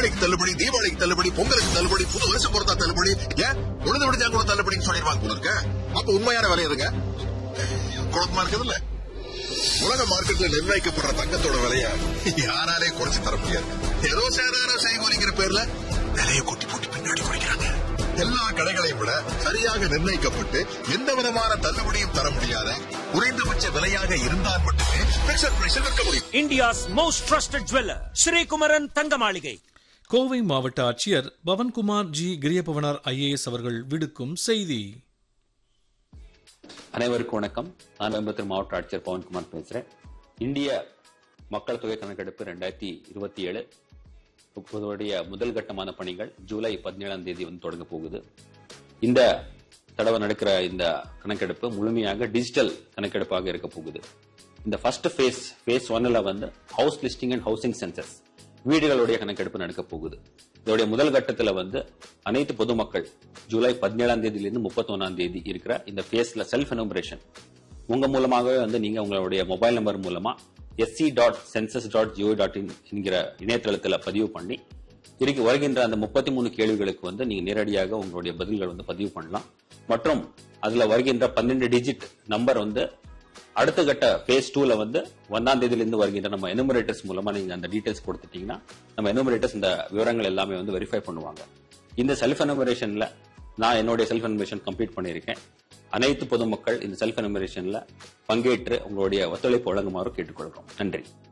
ஆடிக்கு தள்ளுபடி தீபாவளிக்கு தள்ளுபடி பொங்கலுக்கு தள்ளுபடி புது வருஷம் பொறுத்தா தள்ளுபடி ஏன் உழுது விடுச்சா கூட தள்ளுபடின்னு சொல்லிடுவாங்க போல இருக்க அப்ப உண்மையான விலை எதுங்க குழப்பமா இருக்குது இல்ல உலக மார்க்கெட்ல நிர்ணயிக்கப்படுற தங்கத்தோட விலைய யாராலே குறைச்சு தர முடியாது ஏதோ சேதாரம் செய்கூலிங்கிற பேர்ல விலையை கொட்டி போட்டு பின்னாடி குறைக்கிறாங்க எல்லா கடைகளையும் விட சரியாக நிர்ணயிக்கப்பட்டு எந்த விதமான தள்ளுபடியும் தர முடியாத குறைந்தபட்ச விலையாக இருந்தால் மட்டுமே பிக்சர் பிரைஸில் விற்க முடியும் India's most trusted jeweler, Sri Kumaran Thangamaligai. Kovai மாவட்ட ஆட்சியர் பவன்குமார் ஜி கிரியபவனார் ஐஏஎஸ் அவர்கள் விடுக்கும் செய்தி அனைவருக்கும் வணக்கம் நான் கோயம்புத்தூர் மாவட்ட ஆட்சியர் பவன்குமார் பேசுறேன் இந்திய மக்கள் தொகை கணக்கெடுப்பு ரெண்டாயிரத்தி இருபத்தி ஏழு இப்போதைய முதல் கட்டமான பணிகள் ஜூலை பதினேழாம் தேதி வந்து தொடங்க போகுது இந்த தடவை நடக்கிற இந்த கணக்கெடுப்பு முழுமையாக டிஜிட்டல் கணக்கெடுப்பாக இருக்க போகுது இந்த ஃபர்ஸ்ட் ஃபேஸ் ஃபேஸ் ஒன்ல வந்து house listing and housing census வீடுகளுடைய கணக்கெடுப்பு நடக்க போகுது இதோடைய முதல் கட்டத்துல வந்து அனைத்து பொதுமக்கள் ஜூலை பதினேழாம் தேதியிலிருந்து முப்பத்தொன்னாம் தேதி இருக்கிற இந்த ஃபேஸ்ல செல்ஃப் எனுமரேஷன் உங்க மூலமாகவே வந்து நீங்க உங்களுடைய மொபைல் நம்பர் மூலமா SC dot census dot GO dot in என்கிற இணையதளத்துல பதிவு பண்ணி இருக்கு வருகின்ற அந்த முப்பத்தி மூணு கேள்விகளுக்கு வந்து நீங்க நேரடியாக உங்களுடைய பதில்கள் வந்து பதிவு பண்ணலாம் மற்றும் அதுல வருகின்ற பன்னெண்டு டிஜிட் நம்பர் வந்து அடுத்த கட்ட ஃபேஸ் டூல வந்து ஒன்னாம் தேதியில இருந்து வருகின்ற நம்ம எனுமரேட்டர்ஸ் மூலமா நீங்க அந்த டீடைல்ஸ் கொடுத்துட்டீங்கன்னா நம்ம எனுமரேட்டர்ஸ் இந்த விவரங்கள் எல்லாமே வந்து வெரிஃபை பண்ணுவாங்க இந்த செல்ஃப் எனுமரேஷன்ல நான் என்னுடைய செல்ஃப் எனுமரேஷன் கம்ப்ளீட் பண்ணியிருக்கேன் அனைத்து பொதுமக்கள் இந்த செல்ஃப் எனுமரேஷன்ல பங்கேற்று உங்களுடைய ஒத்துழைப்பு வழங்குமாறு கேட்டுக்கொள்கிறோம் நன்றி